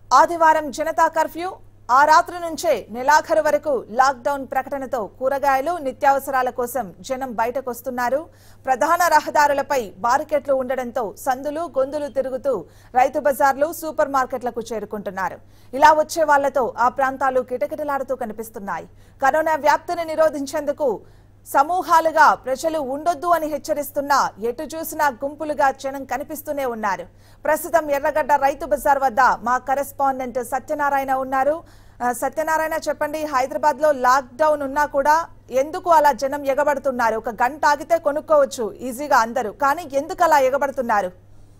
ఆదివారం జనతా కర్ఫ్యూ ఆ రాత్రి నుంచే నెలాఖరు వరకు లాక్డౌన్ ప్రకటనతో కూరగాయలు నిత్యావసరాల కోసం జనం బయటకొస్తున్నారు ప్రధాన రహదారులపై బారికెట్లు ఉండడంతో సందులు గొంతులు తిరుగుతూ రైతు బజార్లు సూపర్ మార్కెట్లకు చేరుకుంటున్నారు ఇలా వచ్చే వాళ్లతో ఆ ప్రాంతాలు కిటకిటలాడుతూ కనిపిస్తున్నాయి కరోనా వ్యాప్తిని నిరోధించేందుకు సమూహాలుగా ప్రజలు ఉండొద్దు అని హెచ్చరిస్తున్నా ఎటు చూసినా గుంపులుగా జనం కనిపిస్తూనే ఉన్నారు ప్రస్తుతం ఎర్రగడ్డ రైతు బజార్ వద్ద మా కరెస్పాండెంట్ సత్యనారాయణ ఉన్నారు ఆ, సత్యనారాయణ చెప్పండి హైదరాబాద్ లో లాక్ డౌన్ ఉన్నా కూడా ఎందుకు అలా జనం ఎగబడుతున్నారు ఒక గంట ఆగితే కొనుక్కోవచ్చు ఈజీగా అందరూ కానీ ఎందుకు అలా ఎగబడుతున్నారు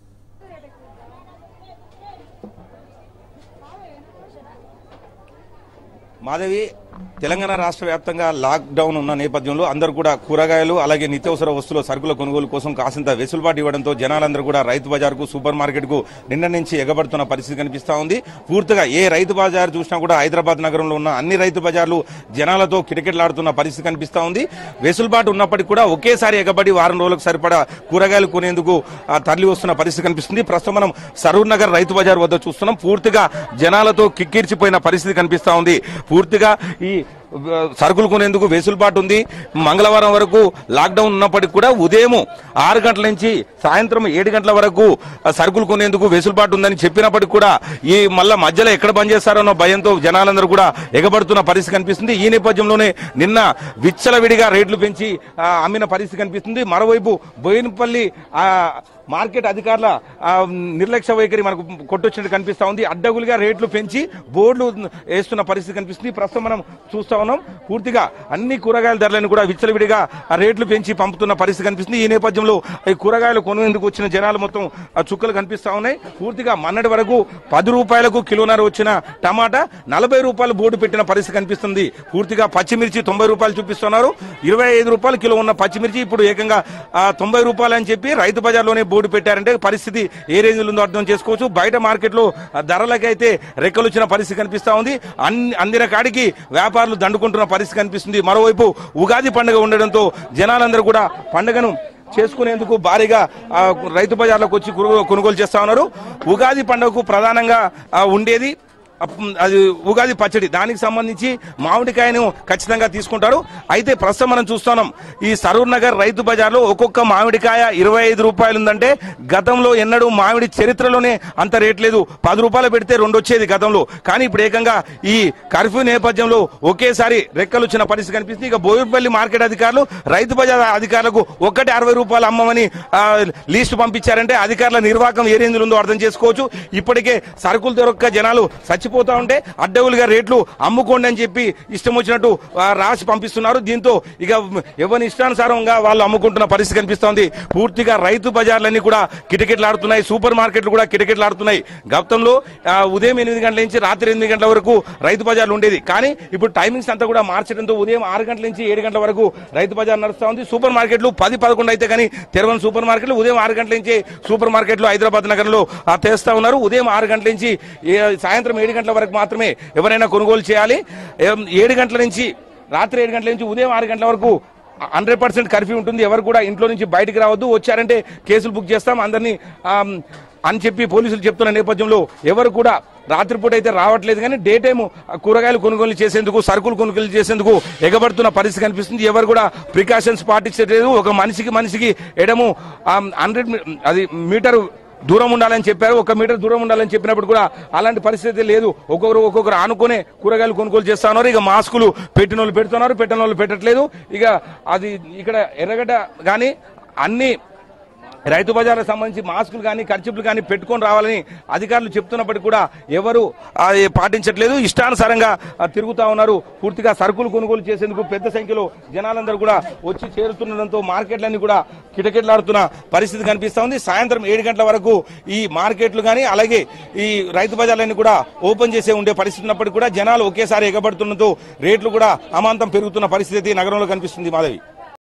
మాధవి తెలంగాణ రాష్ట్ర వ్యాప్తంగా లాక్డౌన్ ఉన్న నేపథ్యంలో అందరూ కూడా కూరగాయలు అలాగే నిత్యావసర వస్తువుల సరుకుల కొనుగోలు కోసం కాసింత వెసులుబాటు ఇవ్వడంతో జనాలందరూ కూడా రైతు బజార్కు సూపర్ మార్కెట్కు నిన్న నుంచి ఎగబడుతున్న పరిస్థితి కనిపిస్తా ఉంది పూర్తిగా ఏ రైతు బజార్ చూసినా కూడా హైదరాబాద్ నగరంలో ఉన్న అన్ని రైతు బజార్లు జనాలతో కిటకిటలాడుతున్న పరిస్థితి కనిపిస్తా ఉంది వెసులుబాటు ఉన్నప్పటికీ కూడా ఒకేసారి ఎగబడి వారం రోజులకు సరిపడా కూరగాయలు కొనేందుకు ఆ, తరలి వస్తున్న పరిస్థితి కనిపిస్తుంది ప్రస్తుతం మనం సరూర్ నగర్ రైతు బజార్ వద్ద చూస్తున్నాం పూర్తిగా జనాలతో కిక్కిరిచిపోయిన పరిస్థితి కనిపిస్తా ఉంది పూర్తిగా ఈ ఆ, సరుకులు కొనేందుకు వెసులుబాటు ఉంది మంగళవారం వరకు లాక్డౌన్ ఉన్నప్పటికీ కూడా ఉదయం ఆరు గంటల నుంచి సాయంత్రం ఏడు గంటల వరకు ఆ, సరుకులు కొనేందుకు వెసులుబాటు ఉందని చెప్పినప్పటికీ కూడా ఈ మళ్ళా మధ్యలో ఎక్కడ బంద్ చేస్తారన్న భయంతో జనాలందరూ కూడా ఎగబడుతున్న పరిస్థితి కనిపిస్తుంది ఈ నేపథ్యంలోనే నిన్న విచ్చలవిడిగా రేట్లు పెంచి ఆ, అమ్మిన పరిస్థితి కనిపిస్తుంది మరోవైపు బోయినపల్లి ఆ, మార్కెట్ అధికారుల ఆ, నిర్లక్ష్య వైఖరి మనకు కొట్టొచ్చినట్టు కనిపిస్తా ఉంది అడ్డగులుగా రేట్లు పెంచి బోర్డులు వేస్తున్న పరిస్థితి కనిపిస్తుంది ప్రస్తుతం మనం చూస్తా ఉన్నాం పూర్తిగా అన్ని కూరగాయల ధరలను కూడా విచ్చలవిడిగా ఆ రేట్లు పెంచి పంపుతున్న పరిస్థితి కనిపిస్తుంది ఈ నేపథ్యంలో ఈ కూరగాయలు కొనేందుకు వచ్చిన జనాలు మొత్తం ఆ చుక్కలు కనిపిస్తా ఉన్నాయి పూర్తిగా మొన్నటి వరకు పది రూపాయలకు కిలోన్నర వచ్చిన టమాటా నలభై రూపాయలు బోర్డు పెట్టిన పరిస్థితి కనిపిస్తుంది పూర్తిగా పచ్చిమిర్చి తొంభై రూపాయలు చూపిస్తున్నారు ఇరవై ఐదు రూపాయలు కిలో ఉన్న పచ్చిమిర్చి ఇప్పుడు ఏకంగా ఆ, తొంభై రూపాయలు అని చెప్పి రైతు బజార్లోనే బోర్డు పెట్టారంటే పరిస్థితి ఏ రేంజ్ ఉందో అర్థం చేసుకోవచ్చు బయట మార్కెట్లో ఆ, ధరలకైతే రెక్కలు వచ్చిన పరిస్థితి కనిపిస్తా ఉంది అన్ని అందిన కాడికి వ్యాపారులు దండుకుంటున్న పరిస్థితి కనిపిస్తుంది మరోవైపు ఉగాది పండుగ ఉండడంతో జనాలందరూ కూడా పండుగను చేసుకునేందుకు భారీగా ఆ, రైతు బజార్లకు వచ్చి కొనుగో- కొనుగోలు చేస్తా ఉన్నారు ఉగాది పండుగకు ప్రధానంగా ఆ, ఉండేది అప్- అది ఉగాది పచ్చడి దానికి సంబంధించి మామిడికాయను ఖచ్చితంగా తీసుకుంటారు అయితే ప్రస్తుతం మనం చూస్తున్నాం ఈ సరూర్ నగర్ రైతు బజార్లో ఒక్కొక్క మామిడికాయ ఇరవై ఐదు రూపాయలు ఉందంటే గతంలో ఎన్నడూ మామిడి చరిత్రలోనే అంత రేట్ లేదు పది రూపాయలు పెడితే రెండు వచ్చేది గతంలో కానీ ఇప్పుడు ఏకంగా ఈ కర్ఫ్యూ నేపథ్యంలో ఒకేసారి రెక్కలు వచ్చిన పరిస్థితి కనిపిస్తుంది ఇక బోయిపల్లి మార్కెట్ అధికారులు రైతు బజార్ అధికారులకు ఒక్కటి అరవై రూపాయలు అమ్మమని ఆ, లిస్టు పంపించారంటే అధికారుల నిర్వాహకం ఏ రేంజ్లో ఉందో అర్థం చేసుకోవచ్చు ఇప్పటికే సరుకులు దొరక్క జనాలు చచ్చిపోతా ఉంటే అడ్డవులుగా రేట్లు అమ్ముకోండి అని చెప్పి ఇష్టం వచ్చినట్టు ఆ, రాసి పంపిస్తున్నారు దీంతో ఇక ఎవరి ఇష్టానుసారంగా వాళ్ళు అమ్ముకుంటున్న పరిస్థితి కనిపిస్తోంది పూర్తిగా రైతు బజార్లన్నీ కూడా కిటకిటలాడుతున్నాయి సూపర్ మార్కెట్లు కూడా కిటకిటలాడుతున్నాయి గతంలో ఆ, ఉదయం ఎనిమిది గంటల నుంచి రాత్రి ఎనిమిది గంటల వరకు రైతు బజార్లు ఉండేది కానీ ఇప్పుడు టైమింగ్స్ అంతా కూడా మార్చడంతో ఉదయం ఆరు గంటల నుంచి ఏడు గంటల వరకు రైతు బజార్ నడుస్తూ ఉంది సూపర్ మార్కెట్లు పది పదకొండు అయితే కానీ తెరవని సూపర్ మార్కెట్లు ఉదయం ఆరు గంటల నుంచి సూపర్ మార్కెట్లు హైదరాబాద్ నగరంలో ఆ, తెస్తా ఉన్నారు ఉదయం ఆరు గంటల నుంచి ఏ- సాయంత్రం ఏడు గంటల వరకు మాత్రమే ఎవరైనా కొనుగోలు చేయాలి ఏం, ఏడు గంటల నుంచి రాత్రి ఏడు గంటల నుంచి ఉదయం ఆరు గంటల వరకు హండ్రెడ్ పర్సెంట్ కర్ఫ్యూ ఉంటుంది ఎవరు కూడా ఇంట్లో నుంచి బయటికి రావద్దు వచ్చారంటే కేసులు బుక్ చేస్తాం అందరినీ ఆమ్, అని చెప్పి పోలీసులు చెప్తున్న నేపథ్యంలో ఎవరు కూడా రాత్రిపూట అయితే రావట్లేదు కానీ డే టైం కూరగాయలు కొనుగోలు చేసేందుకు సరుకులు కొనుగోలు చేసేందుకు ఎగబడుతున్న పరిస్థితి కనిపిస్తుంది ఎవరు కూడా ప్రికాషన్స్ పాటించట్లేదు ఒక మనిషికి మనిషికి ఎడము హండ్రెడ్ అది మీటర్ దూరం ఉండాలని చెప్పారు ఒక మీటర్ దూరం ఉండాలని చెప్పినప్పుడు కూడా అలాంటి పరిస్థితి లేదు ఒక్కొక్కరు ఒక్కొక్కరు ఆనుకునే కూరగాయలు కొనుగోలు చేస్తా ఉన్నారు ఇక మాస్కులు పెట్టిన వాళ్ళు పెడుతున్నారు పెట్టిన వాళ్ళు పెట్టట్లేదు ఇక అది ఇక్కడ ఎర్రగడ్డ కానీ అన్ని రైతు బజార్లకు సంబంధించి మాస్కులు కానీ ఖర్చులు కానీ పెట్టుకొని రావాలని అధికారులు చెప్తున్నప్పటికీ కూడా ఎవరు ఆ, ఏ పాటించట్లేదు ఇష్టానుసారంగా ఆ, తిరుగుతా ఉన్నారు పూర్తిగా సరుకులు కొనుగోలు చేసేందుకు పెద్ద సంఖ్యలో జనాలందరూ కూడా వచ్చి చేరుతుండడంతో మార్కెట్లన్నీ కూడా కిటకిటలాడుతున్న పరిస్థితి కనిపిస్తా ఉంది సాయంత్రం ఏడు గంటల వరకు ఈ మార్కెట్లు కానీ అలాగే ఈ రైతు బజార్లన్నీ కూడా ఓపెన్ చేసే ఉండే పరిస్థితి ఉన్నప్పటికీ కూడా జనాలు ఒకేసారి ఎగబడుతుండటంతో రేట్లు కూడా అమాంతం పెరుగుతున్న పరిస్థితి నగరంలో కనిపిస్తుంది మాధవి